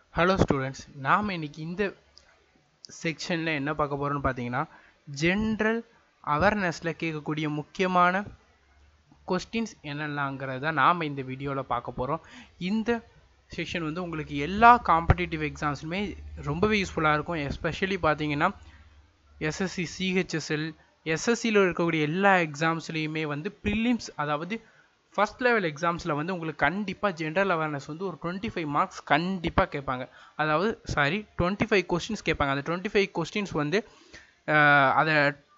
hello students நாம் இன்னைக்கு இந்த செக்ஷனில் என்ன பார்க்க போகிறோம்னு பார்த்தீங்கன்னா ஜென்ரல் அவேர்னஸில் கேட்கக்கூடிய முக்கியமான கொஸ்டின்ஸ் என்னென்னங்கிறத தான் நாம் இந்த வீடியோவில் பார்க்க போகிறோம் இந்த செக்ஷன் வந்து உங்களுக்கு எல்லா காம்படிட்டிவ் எக்ஸாம்ஸுமே ரொம்பவே யூஸ்ஃபுல்லாக இருக்கும் எஸ்பெஷலி பார்த்தீங்கன்னா எஸ்எஸ்சி சிஹெச்எஸ்எல் எஸ்எஸ்சியில் இருக்கக்கூடிய எல்லா எக்ஸாம்ஸ்லேயுமே வந்து ப்ரிலிம்ஸ் அதாவது ஃபஸ்ட் லெவல் எக்ஸாம்ஸில் வந்து உங்களுக்கு கண்டிப்பாக ஜென்ரல் அவேர்னஸ் வந்து ஒரு டுவெண்ட்டி ஃபைவ் மார்க்ஸ் கண்டிப்பாக கேட்பாங்க அதாவது சாரி டுவெண்ட்டி ஃபைவ் கொஸ்டின்ஸ் கேட்பாங்க அந்த டுவெண்ட்டி ஃபைவ் கொஸ்டின்ஸ் வந்து அஹ், அதை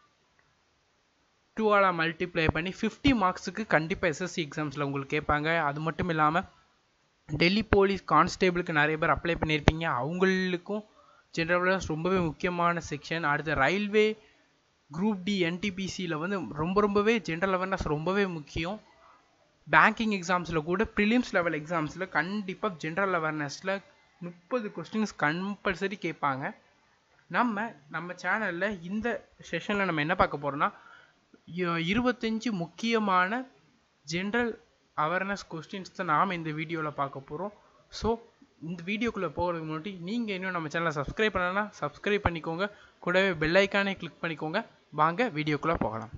டூவால் மல்டிப்ளை பண்ணி ஃபிஃப்டி மார்க்ஸுக்கு கண்டிப்பாக எஸ்எஸ்சி எக்ஸாம்ஸில் உங்களுக்கு கேட்பாங்க அது மட்டும் இல்லாமல் டெல்லி போலீஸ் கான்ஸ்டேபிளுக்கு நிறைய பேர் அப்ளை பண்ணியிருப்பீங்க அவங்களுக்கும் ஜென்ரல் அவேர்னஸ் ரொம்பவே முக்கியமான செக்ஷன் அடுத்து ரயில்வே குரூப் டி என்டிபிசியில் வந்து ரொம்ப ரொம்பவே ஜென்ரல் அவேர்னஸ் ரொம்பவே முக்கியம் பேங்கிங் எக்ஸாம்ஸில் கூட ப்ரிலிம்ஸ் லெவல் எக்ஸாம்ஸில் கண்டிப்பாக ஜென்ரல் அவேர்னஸில் முப்பது கொஸ்டின்ஸ் கம்பல்சரி கேட்பாங்க நம்ம நம்ம சேனலில் இந்த செஷனில் நம்ம என்ன பார்க்க போகிறோம்னா இருபத்தஞ்சு முக்கியமான ஜென்ரல் அவேர்னஸ் கொஸ்டின்ஸ் தான் நாம் இந்த வீடியோவில் பார்க்க போகிறோம் ஸோ இந்த வீடியோக்குள்ளே போகிறதுக்கு முன்னாடி நீங்கள் இன்னும் நம்ம சேனலை சப்ஸ்கிரைப் பண்ணலன்னா சப்ஸ்கிரைப் பண்ணிக்கோங்க கூடவே பெல் ஐக்கானே கிளிக் பண்ணிக்கோங்க வாங்க வீடியோக்குள்ளே போகலாம்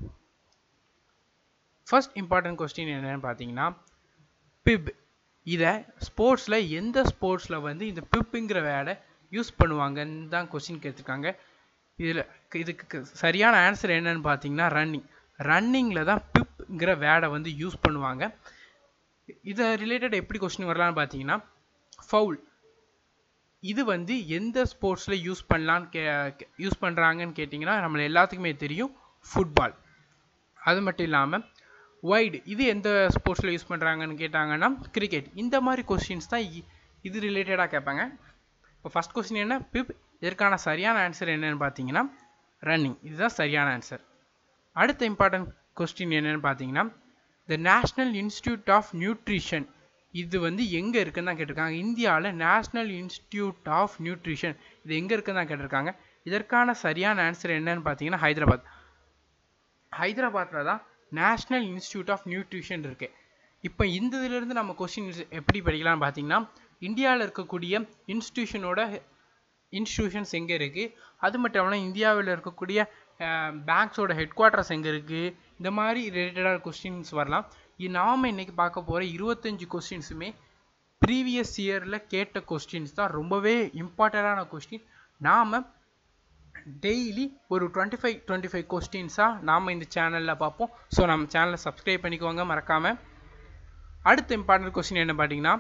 ஃபர்ஸ்ட் இம்பார்ட்டன்ட் கொஸ்டின் என்னன்னு பார்த்தீங்கன்னா பிப் இதை ஸ்போர்ட்ஸில் எந்த ஸ்போர்ட்ஸில் வந்து இந்த பிப்புங்கிற வேர்டை யூஸ் பண்ணுவாங்கன்னு தான் கொஸ்டின் கேட்டிருக்காங்க இதில் இதுக்கு க- சரியான ஆன்சர் என்னன்னு பார்த்தீங்கன்னா ரன்னிங் ரன்னிங்கில் தான் பிப்ங்கிற வேர்டை வந்து யூஸ் பண்ணுவாங்க இதை ரிலேட்டட் எப்படி கொஸ்டின் வரலான்னு பார்த்தீங்கன்னா ஃபவுல் இது வந்து எந்த ஸ்போர்ட்ஸில் யூஸ் பண்ணலான்னு கே யூஸ் பண்ணுறாங்கன்னு கேட்டிங்கன்னா நம்மள எல்லாத்துக்குமே தெரியும் ஃபுட்பால் அது மட்டும் இல்லாமல் வைடு இது எந்த ஸ்போர்ட்ஸில் யூஸ் பண்ணுறாங்கன்னு கேட்டாங்கன்னா கிரிக்கெட் இந்த மாதிரி கொஸ்டின்ஸ் தான் இ- இது ரிலேட்டடாக கேட்பாங்க இப்போ ஃபஸ்ட் கொஸ்டின் என்ன பிப் இதற்கான சரியான ஆன்சர் என்னன்னு பார்த்தீங்கன்னா ரன்னிங் இதுதான் சரியான ஆன்சர் அடுத்த இம்பார்ட்டன்ட் கொஸ்டின் என்னன்னு பார்த்தீங்கன்னா the national institute of nutrition இது வந்து எங்கே இருக்குன்னு தான் கேட்டிருக்காங்க இந்தியாவில் நேஷ்னல் இன்ஸ்டியூட் ஆஃப் நியூட்ரிஷன் இது எங்கே இருக்குன்னு தான் கேட்டிருக்காங்க இதற்கான சரியான ஆன்சர் என்னன்னு பார்த்தீங்கன்னா ஹைதராபாத் ஹைதராபாத்தில் தான் நேஷ்னல் இன்ஸ்டியூட் ஆஃப் நியூட்ரிஷன் இருக்கு இப்போ இந்த இதிலிருந்து நம்ம கொஸ்டின் எப்படி படிக்கலாம்னு பார்த்தீங்கன்னா இந்தியாவில் இருக்கக்கூடிய இன்ஸ்டியூஷனோட இன்ஸ்டியூஷன்ஸ் எங்கே இருக்குது அது மட்டும் இல்லாமல் இந்தியாவில் இருக்கக்கூடிய பேங்க்ஸோட ஹெட் குவார்ட்டர்ஸ் எங்கே இருக்குது இந்த மாதிரி ரிலேட்டடான கொஸ்டின்ஸ் வரலாம் இது நாம் இன்னைக்கு பார்க்க போகிற இருபத்தஞ்சு கொஸ்டின்ஸுமே ப்ரீவியஸ் இயரில் கேட்ட கொஸ்டின்ஸ் தான் ரொம்பவே இம்பார்ட்டண்டான கொஸ்டின் நாம் டெய்லி ஒரு டுவெண்ட்டி ஃபைவ் டுவெண்ட்டி ஃபைவ் கொஸ்டின்ஸாக நாம் இந்த சேனலில் பார்ப்போம் ஸோ நம்ம சேனலை சப்ஸ்கிரைப் பண்ணிக்கோங்க மறக்காமல் அடுத்த இம்பார்ட்டன்ட் கொஸ்டின் என்ன பார்த்தீங்கன்னா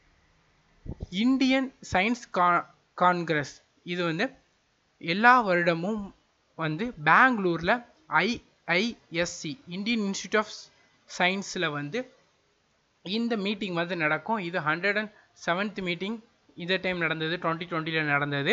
இந்தியன் சயின்ஸ் கா கான்கிரஸ் இது வந்து எல்லா வருடமும் வந்து பெங்களூரில் ஐஐஎஸ்சி இந்தியன் இன்ஸ்டியூட் ஆஃப் சயின்ஸில் வந்து இந்த மீட்டிங் வந்து நடக்கும் இது ஹண்ட்ரட் அண்ட் செவன்த் மீட்டிங் இந்த டைம் நடந்தது டுவெண்ட்டி டுவெண்ட்டியில் நடந்தது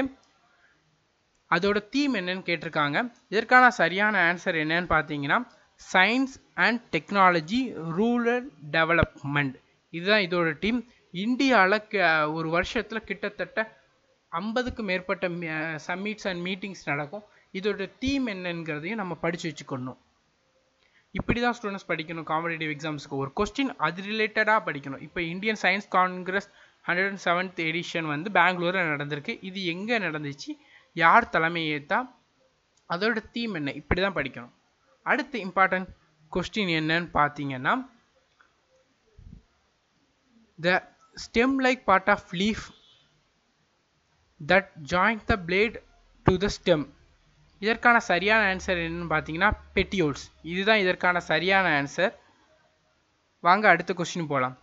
அதோட தீம் என்னன்னு கேட்டிருக்காங்க இதற்கான சரியான ஆன்சர் என்னன்னு பார்த்தீங்கன்னா science and technology rural development இதுதான் இதோட டீம் இந்தியாவில் ஒரு வருஷத்தில் கிட்டத்தட்ட ஐம்பதுக்கு மேற்பட்ட சம்மிட்ஸ் அண்ட் மீட்டிங்ஸ் நடக்கும் இதோட தீம் என்னங்கிறதையும் நம்ம படித்து வச்சுக்கணும் இப்படி தான் ஸ்டூடெண்ட்ஸ் படிக்கணும் காம்படிட்டிவ் எக்ஸாம்ஸ்க்கு ஒரு கொஸ்டின் அது ரிலேட்டடாக படிக்கணும் இப்போ Indian Science Congress hundred and seventh edition வந்து பெங்களூரில் நடந்திருக்கு இது எங்கே நடந்துச்சு யார் தலைமை ஏற்றா அதோட தீம் என்ன இப்படி தான் படிக்கணும் அடுத்த இம்பார்ட்டன்ட் கொஸ்டின் என்னன்னு பார்த்தீங்கன்னா the stem like part of leaf that join the blade to the stem இதற்கான சரியான ஆன்சர் என்னன்னு பார்த்தீங்கன்னா பெட்டியோல்ஸ் இதுதான் இதற்கான சரியான ஆன்சர் வாங்க அடுத்த கொஸ்டின் போகலாம்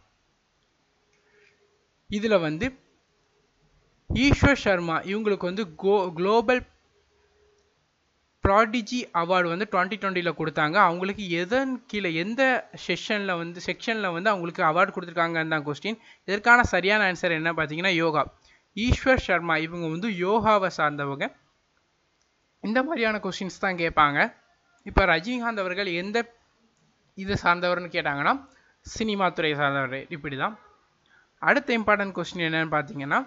இதில் வந்து ஈஸ்வர் சர்மா இவங்களுக்கு வந்து கோ குளோபல் ப்ராடிஜி அவார்டு வந்து டுவெண்ட்டி டுவெண்ட்டியில் கொடுத்தாங்க அவங்களுக்கு எதன் கீழே எந்த செஷனில் வந்து செக்ஷனில் வந்து அவங்களுக்கு அவார்டு கொடுத்துருக்காங்கன்னு தான் கொஸ்டின் இதற்கான சரியான ஆன்சர் என்ன பார்த்தீங்கன்னா யோகா ஈஸ்வர் சர்மா இவங்க வந்து யோகாவை சார்ந்தவங்க இந்த மாதிரியான கொஸ்டின்ஸ் தான் கேட்பாங்க இப்போ ரஜினிகாந்த் அவர்கள் எந்த இது சார்ந்தவர்னு கேட்டாங்கன்னா சினிமா துறை சார்ந்தவர் இப்படி தான் அடுத்த இம்பார்ட்டன்ட் கொஸ்டின் என்னன்னு பார்த்தீங்கன்னா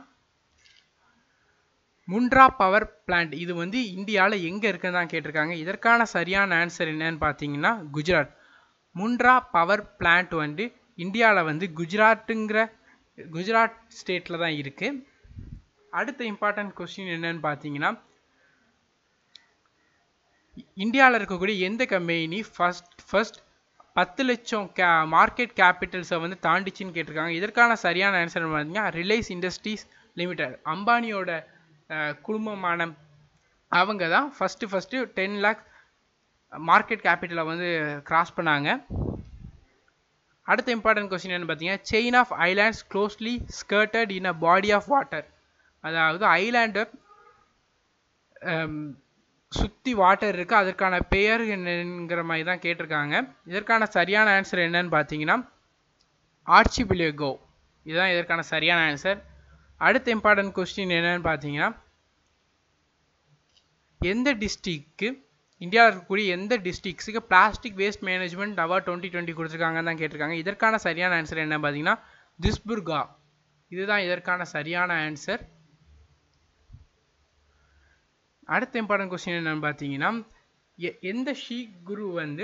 முண்ட்ரா பவர் பிளான்ட் இது வந்து இந்தியாவில் எங்கே இருக்குன்னு தான் கேட்டிருக்காங்க இதற்கான சரியான ஆன்சர் என்னன்னு பார்த்தீங்கன்னா குஜராத் முண்ட்ரா பவர் பிளான்ட் வந்து இந்தியாவில் வந்து குஜராத்துங்கிற குஜராத் ஸ்டேட்டில் தான் இருக்குது அடுத்த இம்பார்ட்டன்ட் கொஸ்டின் என்னன்னு பார்த்தீங்கன்னா இந்தியாவில் இருக்கக்கூடிய எந்த கம்பெனி ஃபர்ஸ்ட் ஃபர்ஸ்ட் பத்து லட்சம் கே மார்க்கெட் கேபிட்டல்ஸை வந்து தாண்டிச்சின்னு கேட்டிருக்காங்க இதற்கான சரியான ஆன்சர் பார்த்தீங்கன்னா ரிலையன்ஸ் இண்டஸ்ட்ரீஸ் லிமிடெட் அம்பானியோட குடும்பமான அவங்க தான் first first ten lakh market கேபிட்டலை வந்து கிராஸ் பண்ணாங்க அடுத்த இம்பார்ட்டன்ட் கொஸ்டின் என்ன பார்த்தீங்கன்னா chain of islands closely skirted in a body of water அதாவது ஐலாண்டை சுற்றி வாட்டர் இருக்குது அதற்கான பெயர் என்னங்கிற மாதிரி தான் கேட்டிருக்காங்க இதற்கான சரியான ஆன்சர் என்னன்னு பார்த்தீங்கன்னா ஆர்ச்சிபிலியகோ இதுதான் இதற்கான சரியான ஆன்சர் அடுத்த இம்பார்ட்டன்ட் கொஸ்டின் என்னன்னு பார்த்தீங்கன்னா எந்த டிஸ்ட்ரிக்க்கு இந்தியாவில் இருக்கக்கூடிய எந்த டிஸ்ட்ரிக்ஸுக்கு plastic waste management award twenty twenty கொடுத்துருக்காங்கன்னு தான் கேட்டிருக்காங்க இதற்கான சரியான ஆன்சர் என்ன பார்த்தீங்கன்னா திஸ்புர்கா இதுதான் இதற்கான சரியான ஆன்சர் அடுத்த இம்பார்ட்டன்ட் கொஸ்டின் என்னன்னு பார்த்தீங்கன்னா எந்த ஷீக் குரு வந்து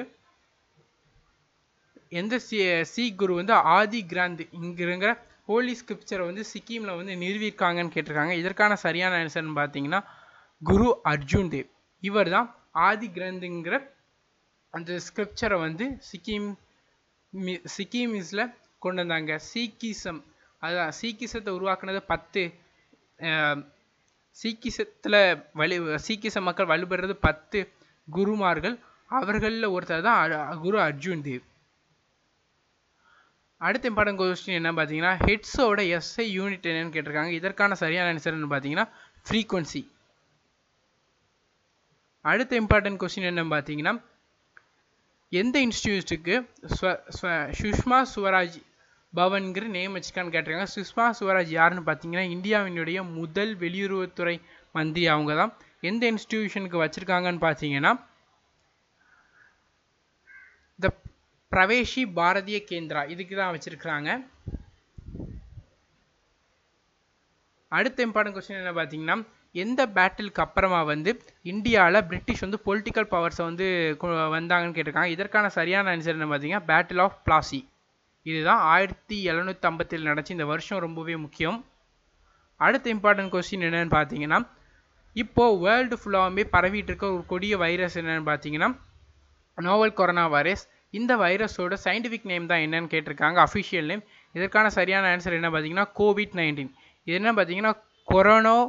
எந்த சி சீக் குரு வந்து ஆதி கிராந்த் இங்கிருங்கிற ஹோலி ஸ்கிரிப்சரை வந்து சிக்கிமில் வந்து நிறுவியிருக்காங்கன்னு கேட்டிருக்காங்க இதற்கான சரியான ஆன்சர்னு பார்த்தீங்கன்னா குரு அர்ஜுன் தேவ் இவர் தான் ஆதி கிரந்துங்கிற அந்த ஸ்கிரிப்சரை வந்து சிக்கிம் சிக்கிமிஸில் கொண்டு வந்தாங்க சீக்கிசம் அதுதான் சீக்கிசத்தை உருவாக்குனது பத்து சீக்கிசத்தில் வழி சீக்கிச மக்கள் வழிபடுறது பத்து குருமார்கள் அவர்களில் ஒருத்தர் தான் குரு அர்ஜுன் தேவ் அடுத்த இம்பார்ட்டன்ட் கொஸ்டின் என்ன பார்த்தீங்கன்னா ஹெட்ஸோட எஸ்ஐ யூனிட் என்னன்னு கேட்டிருக்காங்க இதற்கான சரியான ஆன்சர்னு பார்த்தீங்கன்னா ஃப்ரீக்வன்சி அடுத்த இம்பார்ட்டன்ட் கொஸ்டின் என்ன பார்த்தீங்கன்னா எந்த இன்ஸ்டியூட்டுக்கு சுஷ்மா சுவராஜ் பவன்கிற நேம் வச்சுக்கான்னு கேட்டிருக்காங்க சுஷ்மா சுவராஜ் யாருன்னு பார்த்தீங்கன்னா இந்தியாவினுடைய முதல் வெளியுறவுத்துறை மந்திரி அவங்க தான் எந்த இன்ஸ்டிடியூஷனுக்கு வச்சுருக்காங்கன்னு பார்த்தீங்கன்னா த பிரவேஷி பாரதிய கேந்திரா இதுக்கு தான் வச்சுருக்குறாங்க அடுத்த இம்பார்ட்டன்ட் கொஸ்டின் என்ன பார்த்தீங்கன்னா எந்த பேட்டிலுக்கு அப்புறமா வந்து இந்தியாவில் பிரிட்டிஷ் வந்து பொலிட்டிக்கல் பவர்ஸை வந்து வந்தாங்கன்னு கேட்டிருக்காங்க இதற்கான சரியான ஆன்சர் என்ன பார்த்தீங்கன்னா பேட்டில் ஆஃப் பிளாசி இதுதான் ஆயிரத்தி எழுநூற்றி ஐம்பத்தில் நடந்துச்சு இந்த வருஷம் ரொம்பவே முக்கியம் அடுத்த இம்பார்ட்டன்ட் கொஸ்டின் என்னன்னு பார்த்தீங்கன்னா இப்போது வேர்ல்டு ஃபுல்லாகவே பரவிட்டு இருக்க ஒரு கொடிய வைரஸ் என்னன்னு பார்த்தீங்கன்னா நோவல் கொரோனா வைரஸ் இந்த வைரஸோட சயின்டிஃபிக் நேம் தான் என்னன்னு கேட்டிருக்காங்க அஃபிஷியல் நேம் இதற்கான சரியான ஆன்சர் என்ன பார்த்தீங்கன்னா கோவிட் நைன்டீன் இது என்ன பார்த்தீங்கன்னா corona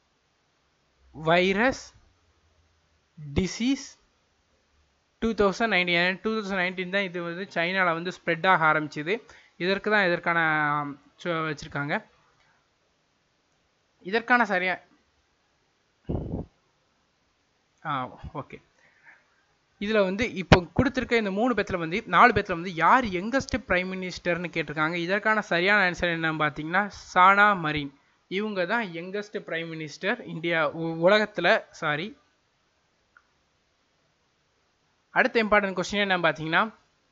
virus disease two thousand nineteen two thousand nineteen தான் இது வந்து சைனாவில் வந்து ஸ்ப்ரெட் ஆக ஆரம்பிச்சுது இதற்கு தான் இதற்கான வச்சுருக்காங்க இதற்கான சரியா ஆ ஓகே இதில் வந்து இப்போ கொடுத்துருக்க இந்த மூணு பேத்தில் வந்து நாலு பேத்தில் வந்து யார் யங்கஸ்ட் பிரைம் மினிஸ்டர்னு கேட்டிருக்காங்க இதற்கான சரியான ஆன்சர் என்னன்னு பார்த்தீங்கன்னா சானா மரீன் இவங்க தான் யங்கஸ்ட் பிரைம் மினிஸ்டர் இந்தியா உலகத்தில் சாரி அடுத்த இம்பார்ட்டன்ட் கொஸ்டின் என்ன பார்த்தீங்கன்னா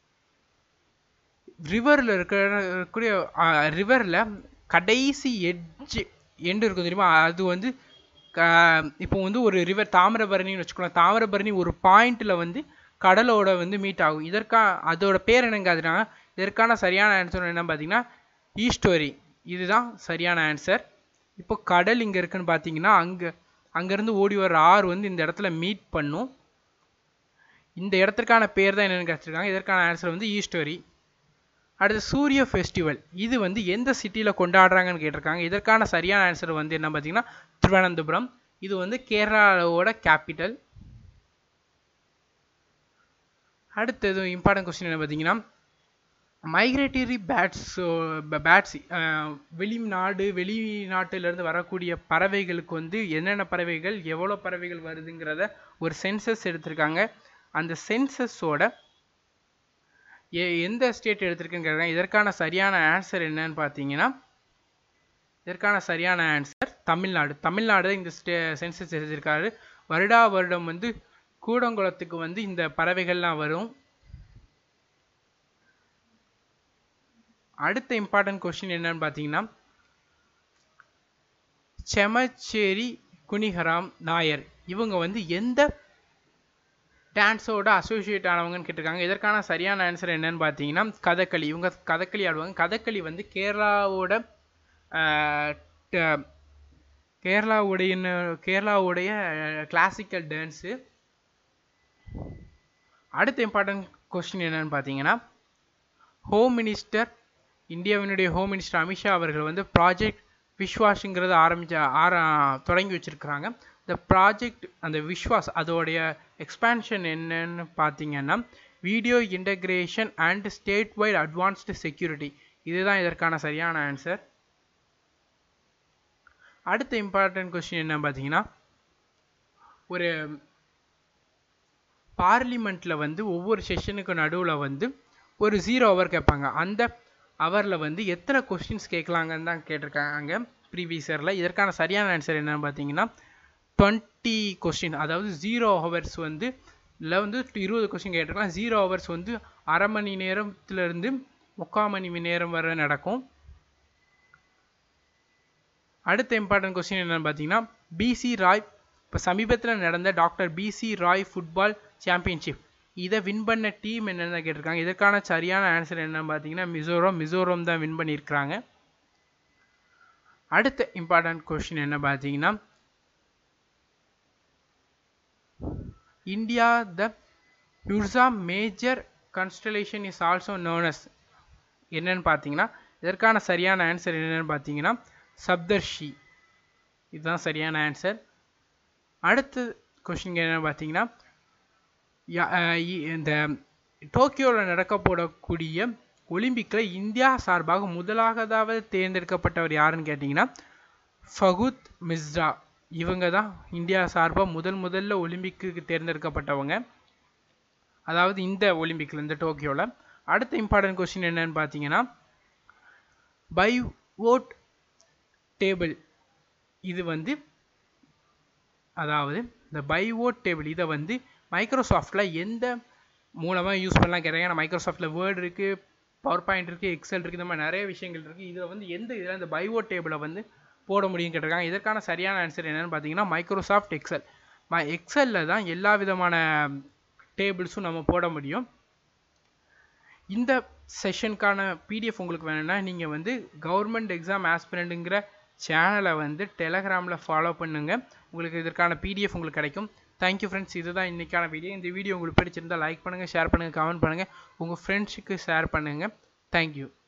ரிவரில் இருக்கக்கூடிய ரிவரில் கடைசி எட்ஜ் எண்டு இருக்கும் தெரியுமா அது வந்து இப்போ வந்து ஒரு ரிவர் தாமிரபரணின்னு வச்சுக்கலாம் தாமிரபரணி ஒரு பாயிண்டில் வந்து கடலோட வந்து மீட் ஆகும் இதற்கா அதோட பேர் என்னங்க அதுனா இதற்கான சரியான ஆன்சர் என்ன பார்த்தீங்கன்னா ஈஸ்டோரி இதுதான் சரியான ஆன்சர் இப்போ கடல் இங்கே இருக்குன்னு பார்த்தீங்கன்னா அங்கே அங்கேருந்து ஓடி வர ஆறு வந்து இந்த இடத்துல மீட் பண்ணும் இந்த இடத்திற்கான பேர் தான் என்னென்னு கிடச்சிருக்காங்க இதற்கான ஆன்சர் வந்து ஈஸ்டோரி அடுத்து சூரிய ஃபெஸ்டிவல் இது வந்து எந்த சிட்டியில் கொண்டாடுறாங்கன்னு கேட்டிருக்காங்க இதற்கான சரியான ஆன்சர் வந்து என்ன பார்த்தீங்கன்னா திருவனந்தபுரம் இது வந்து கேரளாவோட கேபிட்டல் அடுத்தது இம்பார்ட்டன்ட் கொஸ்டின் என்ன பார்த்தீங்கன்னா மைக்ரேட்டரி பேட்ஸ் பேட்ஸ் வெளிநாடு வெளிநாட்டிலிருந்து வரக்கூடிய பறவைகளுக்கு வந்து என்னென்ன பறவைகள் எவ்வளோ பறவைகள் வருதுங்கிறத ஒரு சென்சஸ் எடுத்திருக்காங்க அந்த சென்சஸோட எ எந்த ஸ்டேட் எடுத்திருக்குன்னு இதற்கான சரியான ஆன்சர் என்னன்னு பார்த்தீங்கன்னா இதற்கான சரியான ஆன்சர் தமிழ்நாடு தமிழ்நாடு இந்த ஸ்டே சென்சஸ் எடுத்திருக்காரு வருடா வருடம் வந்து கூடங்குளத்துக்கு வந்து இந்த பறவைகள்லாம் வரும் அடுத்த இம்பார்ட்டன்ட் கொஸ்டின் என்னன்னு பார்த்தீங்கன்னா செமச்சேரி குனிஹராம் நாயர் இவங்க வந்து எந்த டான்ஸோட அசோசியேட் ஆனவங்கன்னு கேட்டிருக்காங்க இதற்கான சரியான ஆன்சர் என்னன்னு பார்த்தீங்கன்னா கதகளி இவங்க கதகளி ஆடுவாங்க கதகளி வந்து கேரளாவோட கேரளாவுடைய கேரளாவுடைய கிளாசிக்கல் டான்ஸு அடுத்த இம்பார்ட்டன்ட் கொஸ்டின் என்னன்னு பார்த்தீங்கன்னா ஹோம் மினிஸ்டர் இந்தியாவினுடைய ஹோம் மினிஸ்டர் அமித்ஷா அவர்கள் வந்து ப்ராஜெக்ட் விஸ்வாஸுங்கிறத ஆரம்பிச்ச ஆர தொடங்கி வச்சிருக்கிறாங்க இந்த ப்ராஜெக்ட் அந்த விஸ்வாஸ் அதோடைய எக்ஸ்பேன்ஷன் என்னன்னு பார்த்தீங்கன்னா video integration and state wide advanced security இதுதான் இதற்கான சரியான ஆன்சர் அடுத்த இம்பார்ட்டன்ட் கொஸ்டின் என்ன பார்த்தீங்கன்னா ஒரு பார்லிமெண்ட்டில் வந்து ஒவ்வொரு செஷனுக்கு நடுவில் வந்து ஒரு ஜீரோ ஹவர் கேட்பாங்க அந்த ஹவரில் வந்து எத்தனை கொஸ்டின்ஸ் கேட்கலாங்கன்னு தான் கேட்டிருக்காங்க ப்ரீவியஸ் இயரில் இதற்கான சரியான ஆன்சர் என்னன்னு பார்த்தீங்கன்னா டுவெண்ட்டி கொஸ்டின் அதாவது ஜீரோ ஹவர்ஸ் வந்து இல்லை வந்து இருபது கொஸ்டின் கேட்டிருக்கலாம் ஜீரோ ஹவர்ஸ் வந்து அரை மணி நேரத்துலேருந்து முக்கால் மணி நேரம் வரை நடக்கும் அடுத்த இம்பார்ட்டன்ட் கொஸ்டின் என்னன்னு பார்த்தீங்கன்னா பிசி ராய் இப்போ சமீபத்தில் நடந்த doctor BC Roy football championship இதை வின் பண்ண டீம் என்னென்னு கேட்டிருக்காங்க இதற்கான சரியான ஆன்சர் என்னன்னு பார்த்தீங்கன்னா மிசோரம் மிசோரம் தான் வின் பண்ணியிருக்கிறாங்க அடுத்த இம்பார்ட்டன்ட் கொஸ்டின் என்ன பார்த்தீங்கன்னா India the Ursa Major constellation is also known as என்னன்னு பார்த்தீங்கன்னா இதற்கான சரியான ஆன்சர் என்னன்னு பார்த்தீங்கன்னா சப்தர்ஷி இதுதான் சரியான ஆன்சர் அடுத்த கொஸ்டின் என்ன பார்த்தீங்கன்னா இந்த டோக்கியோவில் நடக்க போடக்கூடிய ஒலிம்பிக்கில் இந்தியா சார்பாக முதலாவதாவது தேர்ந்தெடுக்கப்பட்டவர் யாருன்னு கேட்டிங்கன்னா ஃபகுத் மிஸ்ரா இவங்க தான் இந்தியா சார்பாக முதல் முதல்ல ஒலிம்பிக்கு தேர்ந்தெடுக்கப்பட்டவங்க அதாவது இந்த ஒலிம்பிக்கில் இந்த டோக்கியோவில் அடுத்த இம்பார்ட்டன்ட் கொஸ்டின் என்னன்னு பார்த்தீங்கன்னா பை ஓட் டேபிள் இது வந்து அதாவது இந்த பை ஓட் டேபிள் இதை வந்து மைக்ரோசாஃப்டில் எந்த மூலமாக யூஸ் பண்ணலாம் கேட்டாங்க ஏன்னா மைக்ரோசாஃப்டில் வேர்டு இருக்குது பவர் பாயிண்ட் இருக்குது எக்ஸல் இருக்குது இந்த மாதிரி நிறைய விஷயங்கள் இருக்குது இதில் வந்து எந்த இதில் இந்த பை ஓட் டேபிளை வந்து போட முடியும் கேட்டிருக்காங்க இதற்கான சரியான ஆன்சர் என்னென்னு பார்த்தீங்கன்னா மைக்ரோசாஃப்ட் எக்ஸல் ம எக்ஸலில் தான் எல்லா விதமான டேபிள்ஸும் நம்ம போட முடியும் இந்த செஷனுக்கான பிடிஎஃப் உங்களுக்கு வேணும்னா நீங்கள் வந்து கவர்மெண்ட் எக்ஸாம் ஆஸ்பிரண்ட்டுங்கிற சேனலை வந்து டெலகிராமில் ஃபாலோ பண்ணுங்கள் உங்களுக்கு இதற்கான பிடிஎஃப் உங்களுக்கு கிடைக்கும் தேங்க்யூ ஃப்ரெண்ட்ஸ் இதுதான் இன்றைக்கான வீடியோ இந்த வீடியோ உங்களுக்கு பிடிச்சிருந்தால் லைக் பண்ணுங்கள் ஷேர் பண்ணுங்கள் கமெண்ட் பண்ணுங்கள் உங்கள் ஃப்ரெண்ட்ஸுக்கு ஷேர் பண்ணுங்கள் தேங்க்யூ